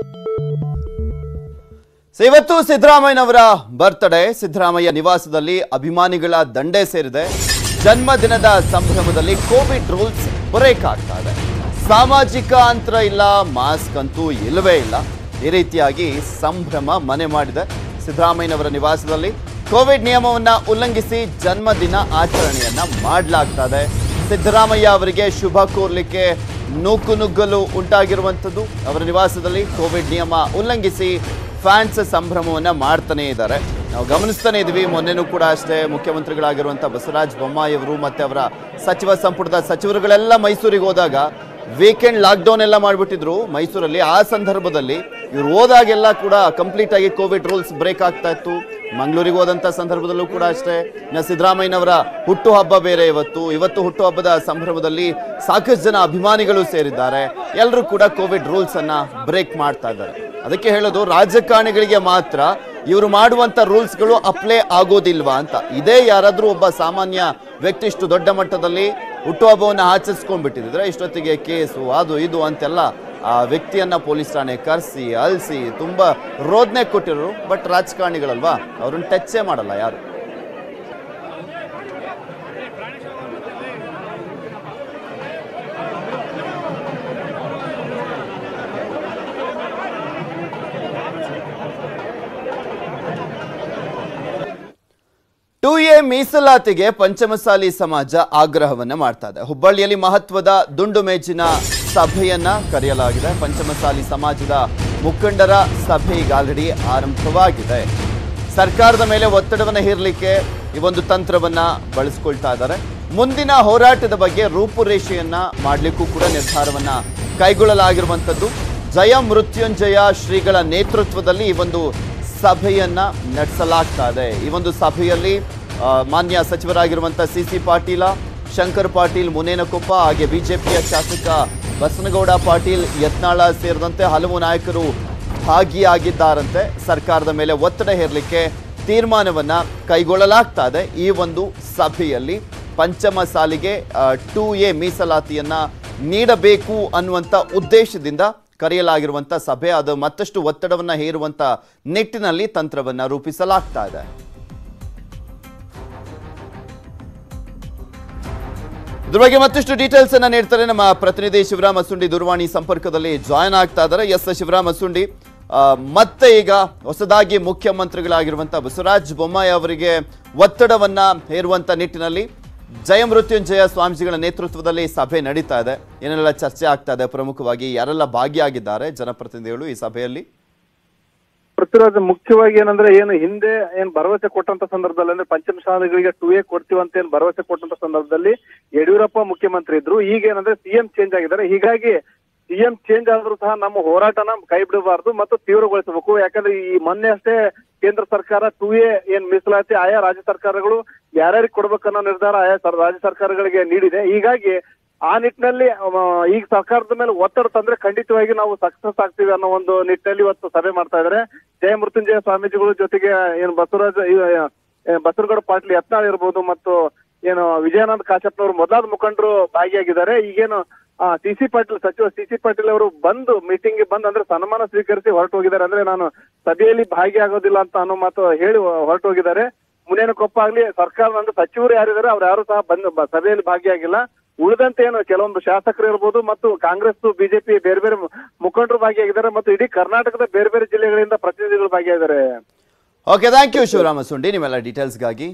so ಇವತ್ತು ಸಿದ್ದರಾಮಯ್ಯನವರ birthday Siddaramaiah ನಿವಾಸದಲ್ಲಿ ಅಭಿಮಾನಿಗಳ ದಂಡೆ ಸೇರಿದೆ ಜನ್ಮದಿನದ ಸಂಭ್ರಮದಲ್ಲಿ ಕೋವಿಡ್ ರೂಲ್ಸ್ ಬ್ರೇಕ್ ಆಗ್ತಾ ಇದೆ ಸಾಮಾಜಿಕ ಅಂತರ ಇಲ್ಲ ಮಾಸ್ಕ್ ಅಂತೂ ಇಲ್ಲವೇ ಇಲ್ಲ ಈ ರೀತಿಯಾಗಿ ಸಂಭ್ರಮ ಮನೆ ಮಾಡಿದೆ ಸಿದ್ದರಾಮಯ್ಯನವರ ನಿವಾಸದಲ್ಲಿ ಕೋವಿಡ್ ನಿಯಮವನ್ನ ಉಲ್ಲಂಘಿಸಿ ಜನ್ಮದಿನ ಆಚರಣೆಯನ್ನ ಮಾಡಲಾಗ್ತಾ ಇದೆ ಸಿದ್ದರಾಮಯ್ಯ ಅವರಿಗೆ ಶುಭ ಕೋರ್ಲಿಕ್ಕೆ ನೂಕು ನುಗ್ಗಲು ಉಂಟಾಗಿರುವಂಥದ್ದು ಅವರ ನಿವಾಸದಲ್ಲಿ ಕೋವಿಡ್ ನಿಯಮ ಉಲ್ಲಂಘಿಸಿ ಫ್ಯಾನ್ಸ್ ಸಂಭ್ರಮವನ್ನ ಮಾಡ್ತಾನೆ ಇದ್ದಾರೆ ನಾವು ಗಮನಿಸ್ತಾನೆ ಇದ್ವಿ ಮೊನ್ನೆನೂ ಕೂಡ ಅಷ್ಟೇ ಮುಖ್ಯಮಂತ್ರಿಗಳಾಗಿರುವಂಥ ಬಸವರಾಜ ಬೊಮ್ಮಾಯಿ ಅವರು ಮತ್ತೆ ಅವರ ಸಚಿವ ಸಂಪುಟದ ಸಚಿವರುಗಳೆಲ್ಲ ಮೈಸೂರಿಗೆ ಹೋದಾಗ ವೀಕೆಂಡ್ ಲಾಕ್ಡೌನ್ ಎಲ್ಲ ಮಾಡಿಬಿಟ್ಟಿದ್ರು ಮೈಸೂರಲ್ಲಿ ಆ ಸಂದರ್ಭದಲ್ಲಿ ಇವ್ರು ಹೋದಾಗೆಲ್ಲ ಕೂಡ ಕಂಪ್ಲೀಟ್ ಆಗಿ ಕೋವಿಡ್ ರೂಲ್ಸ್ ಬ್ರೇಕ್ ಆಗ್ತಾ ಇತ್ತು ಮಂಗಳೂರಿಗೆ ಹೋದಂಥ ಸಂದರ್ಭದಲ್ಲೂ ಕೂಡ ಅಷ್ಟೇ ಇನ್ನು ಸಿದ್ದರಾಮಯ್ಯನವರ ಹುಟ್ಟುಹಬ್ಬ ಬೇರೆ ಇವತ್ತು ಇವತ್ತು ಹುಟ್ಟುಹಬ್ಬದ ಸಂಭ್ರಮದಲ್ಲಿ ಸಾಕಷ್ಟು ಜನ ಅಭಿಮಾನಿಗಳು ಸೇರಿದ್ದಾರೆ ಎಲ್ಲರೂ ಕೂಡ ಕೋವಿಡ್ ರೂಲ್ಸ್ ಅನ್ನ ಬ್ರೇಕ್ ಮಾಡ್ತಾ ಇದ್ದಾರೆ ಅದಕ್ಕೆ ಹೇಳೋದು ರಾಜಕಾರಣಿಗಳಿಗೆ ಮಾತ್ರ ಇವರು ಮಾಡುವಂತ ರೂಲ್ಸ್ಗಳು ಅಪ್ಲೈ ಆಗೋದಿಲ್ವಾ ಅಂತ ಇದೇ ಯಾರಾದ್ರೂ ಒಬ್ಬ ಸಾಮಾನ್ಯ ವ್ಯಕ್ತಿ ಇಷ್ಟು ದೊಡ್ಡ ಮಟ್ಟದಲ್ಲಿ ಹುಟ್ಟುಹಬ್ಬವನ್ನು ಆಚರಿಸ್ಕೊಂಡ್ಬಿಟ್ಟಿದ್ರೆ ಇಷ್ಟೊತ್ತಿಗೆ ಕೇಸು ಅದು ಇದು ಅಂತೆಲ್ಲ ಆ ವ್ಯಕ್ತಿಯನ್ನ ಪೊಲೀಸ್ ಠಾಣೆ ಕರೆಸಿ ಅಲ್ಸಿ ತುಂಬಾ ರೋದನೆ ಕೊಟ್ಟಿರೋರು ಬಟ್ ರಾಜಕಾರಣಿಗಳಲ್ವಾ ಅವ್ರನ್ನ ಟಚ್ಚೇ ಮಾಡಲ್ಲ ಯಾರು ಟು ಎ ಮೀಸಲಾತಿಗೆ ಪಂಚಮಸಾಲಿ ಸಮಾಜ ಆಗ್ರಹವನ್ನ ಮಾಡ್ತಾ ಇದೆ ಹುಬ್ಬಳ್ಳಿಯಲ್ಲಿ ಮಹತ್ವದ ದುಂಡು ಮೇಜಿನ ಸಭೆಯನ್ನ ಕರೆಯಲಾಗಿದೆ ಪಂಚಮಸಾಲಿ ಸಮಾಜದ ಮುಖಂಡರ ಸಭೆ ಈಗ ಆಲ್ರೆಡಿ ಆರಂಭವಾಗಿದೆ ಸರ್ಕಾರದ ಮೇಲೆ ಒತ್ತಡವನ್ನ ಹೇರಲಿಕ್ಕೆ ಈ ಒಂದು ತಂತ್ರವನ್ನ ಬಳಸ್ಕೊಳ್ತಾ ಇದ್ದಾರೆ ಮುಂದಿನ ಹೋರಾಟದ ಬಗ್ಗೆ ರೂಪುರೇಷೆಯನ್ನ ಮಾಡಲಿಕ್ಕೂ ಕೂಡ ನಿರ್ಧಾರವನ್ನ ಕೈಗೊಳ್ಳಲಾಗಿರುವಂಥದ್ದು ಜಯ ಮೃತ್ಯುಂಜಯ ಶ್ರೀಗಳ ನೇತೃತ್ವದಲ್ಲಿ ಈ ಒಂದು ಸಭೆಯನ್ನ ನಡೆಸಲಾಗ್ತಾ ಇದೆ ಈ ಒಂದು ಸಭೆಯಲ್ಲಿ ಆ, ಮಾನ್ಯ ಸಚಿವರಾಗಿರುವಂಥ ಸಿ ಸಿ ಪಾಟೀಲ ಶಂಕರ್ ಪಾಟೀಲ್ ಮುನೇನಕೊಪ್ಪ ಹಾಗೆ ಬಿಜೆಪಿಯ ಶಾಸಕ ಬಸನಗೌಡ ಪಾಟೀಲ್ ಯತ್ನಾಳ ಸೇರಿದಂತೆ ಹಲವು ನಾಯಕರು ಭಾಗಿಯಾಗಿದ್ದಾರಂತೆ ಸರ್ಕಾರದ ಮೇಲೆ ಒತ್ತಡ ಹೇರಲಿಕ್ಕೆ ತೀರ್ಮಾನವನ್ನ ಕೈಗೊಳ್ಳಲಾಗ್ತಾ ಇದೆ ಈ ಒಂದು ಸಭೆಯಲ್ಲಿ ಪಂಚಮ ಸಾಲಿಗೆ ಟು ಎ ಮೀಸಲಾತಿಯನ್ನ ನೀಡಬೇಕು ಅನ್ನುವಂಥ ಉದ್ದೇಶದಿಂದ ಕರೆಯಲಾಗಿರುವಂಥ ಸಭೆ ಅದು ಮತ್ತಷ್ಟು ಒತ್ತಡವನ್ನ ಹೇರುವಂತ ನಿಟ್ಟಿನಲ್ಲಿ ತಂತ್ರವನ್ನ ರೂಪಿಸಲಾಗ್ತಾ ಇದೆ ಇದ್ರ ಬಗ್ಗೆ ಮತ್ತಷ್ಟು ಡೀಟೇಲ್ಸ್ ಅನ್ನ ನೀಡ್ತಾರೆ ನಮ್ಮ ಪ್ರತಿನಿಧಿ ಶಿವರಾಮ್ ಅಸುಂಡಿ ದೂರವಾಣಿ ಸಂಪರ್ಕದಲ್ಲಿ ಜಾಯ್ನ್ ಆಗ್ತಾ ಇದ್ದಾರೆ ಎಸ್ ಶಿವರಾಮ್ ಅಸುಂಡಿ ಆ, ಮತ್ತೆ ಈಗ ಹೊಸದಾಗಿ ಮುಖ್ಯಮಂತ್ರಿಗಳಾಗಿರುವಂತಹ ಬಸವರಾಜ ಬೊಮ್ಮಾಯಿ ಅವರಿಗೆ ಒತ್ತಡವನ್ನ ಹೇರುವಂತ ನಿಟ್ಟಿನಲ್ಲಿ ಜಯ ಮೃತ್ಯುಂಜಯ ಸ್ವಾಮೀಜಿಗಳ ನೇತೃತ್ವದಲ್ಲಿ ಸಭೆ ನಡೀತಾ ಇದೆ ಏನೆಲ್ಲ ಚರ್ಚೆ ಆಗ್ತಾ ಇದೆ ಪ್ರಮುಖವಾಗಿ ಯಾರೆಲ್ಲ ಭಾಗಿಯಾಗಿದ್ದಾರೆ ಜನಪ್ರತಿನಿಧಿಗಳು ಈ ಸಭೆಯಲ್ಲಿ ಪೃಥ್ವಿರಾಜ್ ಮುಖ್ಯವಾಗಿ ಏನಂದ್ರೆ ಏನು ಹಿಂದೆ ಏನ್ ಭರವಸೆ ಕೊಟ್ಟಂತ ಸಂದರ್ಭದಲ್ಲಿ ಅಂದ್ರೆ ಪಂಚಮಸಾಲಿಗಳಿಗೆ ಟು ಎ ಕೊಡ್ತೀವಂತ ಏನ್ ಭರವಸೆ ಕೊಟ್ಟಂತ ಸಂದರ್ಭದಲ್ಲಿ ಯಡಿಯೂರಪ್ಪ ಮುಖ್ಯಮಂತ್ರಿ ಇದ್ರು ಈಗ ಏನಂದ್ರೆ ಸಿಎಂ ಚೇಂಜ್ ಆಗಿದ್ದಾರೆ ಹೀಗಾಗಿ ಸಿಎಂ ಚೇಂಜ್ ಆದ್ರೂ ಸಹ ನಮ್ಮ ಹೋರಾಟನ ಕೈ ಬಿಡಬಾರ್ದು ಮತ್ತು ತೀವ್ರಗೊಳಿಸಬೇಕು ಯಾಕಂದ್ರೆ ಈ ಮೊನ್ನೆ ಅಷ್ಟೇ ಕೇಂದ್ರ ಸರ್ಕಾರ ಟು ಎ ಏನ್ ಮೀಸಲಾತಿ ಆಯಾ ರಾಜ್ಯ ಸರ್ಕಾರಗಳು ಯಾರ್ಯಾರಿಗೆ ಕೊಡ್ಬೇಕನ್ನೋ ನಿರ್ಧಾರ ಆಯಾ ಸರ್- ರಾಜ್ಯ ಸರ್ಕಾರಗಳಿಗೆ ನೀಡಿದೆ ಹೀಗಾಗಿ ಆ ನಿಟ್ಟಿನಲ್ಲಿ ಅವ, ಈಗ ಸರ್ಕಾರದ ಮೇಲೆ ಒತ್ತಡ ತಂದ್ರೆ ಖಂಡಿತವಾಗಿ ನಾವು ಸಕ್ಸಸ್ ಆಗ್ತೀವಿ ಅನ್ನೋ ಒಂದು ನಿಟ್ಟಿನಲ್ಲಿ ಇವತ್ತು ಸಭೆ ಮಾಡ್ತಾ ಇದ್ದಾರೆ ಜಯ ಮೃತ್ಯುಂಜಯ ಸ್ವಾಮೀಜಿಗಳ ಜೊತೆಗೆ ಏನು ಬಸವರಾಜ ಇವ- ಏ, ಬಸವನಗೌಡ ಪಾಟೀಲ್ ಯತ್ನಾಳ್ ಇರ್ಬೋದು ಮತ್ತು ಏನು ವಿಜಯಾನಂದ ಕಾಶ್ಯಪ್ನವರು ಮೊದಲಾದ ಮುಖಂಡರು ಭಾಗಿಯಾಗಿದ್ದಾರೆ ಈಗೇನು ಸಿ ಸಿ ಪಾಟೀಲ್ ಸಚಿವ ಸಿ ಸಿ ಪಾಟೀಲ್ ಅವರು ಬಂದು ಮೀಟಿಂಗ್ ಬಂದು ಅಂದ್ರೆ ಸನ್ಮಾನ ಸ್ವೀಕರಿಸಿ ಹೊರಟು ಹೋಗಿದ್ದಾರೆ ಅಂದ್ರೆ ನಾನು ಸಭೆಯಲ್ಲಿ ಭಾಗಿಯಾಗೋದಿಲ್ಲ ಅಂತ ಅನ್ನೋ ಮಾತು ಹೇಳಿ ಹೊರಟು ಹೋಗಿದ್ದಾರೆ ಮುನೇನಕೊಪ್ಪ ಆಗ್ಲಿ ಸರ್ಕಾರದ ಅಂದ್ರೆ ಸಚಿವರು ಯಾರಿದ್ದಾರೆ ಅವ್ರು ಯಾರು ಸಹ ಬಂದು ಬ- ಸಭೆಯಲ್ಲಿ ಭಾಗಿಯಾಗಿಲ್ಲ ಉಳಿದಂತೆ ಏನು ಕೆಲವೊಂದು ಶಾಸಕರು ಇರ್ಬೋದು ಮತ್ತು ಕಾಂಗ್ರೆಸ್ ಬಿಜೆಪಿ ಬೇರೆ ಬೇರೆ ಮು- ಮುಖಂಡರು ಭಾಗಿಯಾಗಿದ್ದಾರೆ ಮತ್ತು ಇಡೀ ಕರ್ನಾಟಕದ ಬೇರೆ ಬೇರೆ ಜಿಲ್ಲೆಗಳಿಂದ ಪ್ರತಿನಿಧಿಗಳು ಭಾಗಿಯಾಗಿದ್ದಾರೆ okay thank you Shivarama Sundi ನಿಮ್ಮೆಲ್ಲ ಡೀಟೇಲ್ಸ್ಗಾಗಿ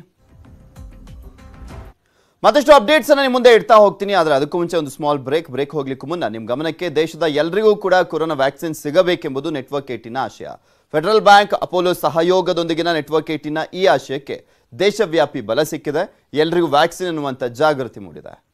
ಮತ್ತಷ್ಟು ಅಪ್ಡೇಟ್ಸ್ ಅನ್ನ ನಿಮ್ಮ ಮುಂದೆ ಇಡ್ತಾ ಹೋಗ್ತೀನಿ ಆದ್ರೆ ಅದಕ್ಕೂ ಮುಂಚೆ ಒಂದು ಸ್ಮಾಲ್ ಬ್ರೇಕ್ ಬ್ರೇಕ್ ಹೋಗ್ಲಿಕ್ಕೂ ಮುನ್ನ ನಿಮ್ಮ ಗಮನಕ್ಕೆ ದೇಶದ ಎಲ್ರಿಗೂ ಕೂಡ ಕೊರೋನಾ ವ್ಯಾಕ್ಸಿನ್ ಸಿಗಬೇಕೆಂಬುದು ನೆಟ್ವರ್ಕ್ ಏಟಿನ ಆಶಯ ಫೆಡರಲ್ ಬ್ಯಾಂಕ್ ಅಪೋಲೋ ಸಹಯೋಗದೊಂದಿಗಿನ ನೆಟ್ವರ್ಕ್ ಏಟಿನ ಈ ಆಶಯಕ್ಕೆ ದೇಶವ್ಯಾಪಿ ಬಲ ಸಿಕ್ಕಿದೆ ಎಲ್ರಿಗೂ ವ್ಯಾಕ್ಸಿನ್ ಅನ್ನುವಂಥ ಜಾಗೃತಿ ಮೂಡಿದೆ